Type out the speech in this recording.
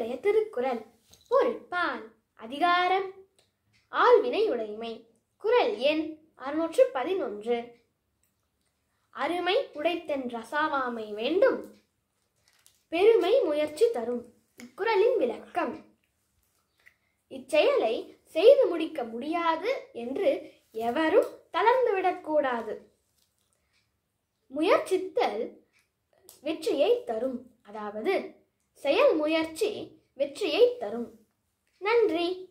இன்றைய திருக்குறள் பொருட்பால் அதிகாரம் ஆள்வினை உடைமை குறள் எண் அறுநூற்று பதினொன்று அருமை உடைத்தென் ரசாவாமை வேண்டும் பெருமை முயற்சி தரும் இக்குறளின் விளக்கம் இச்செயலை செய்து முடிக்க முடியாது என்று எவரும் தளர்ந்துவிடக்கூடாது முயற்சித்தல் வெற்றியை தரும் அதாவது செயல் முயற்சி வெற்றியை தரும் நன்றி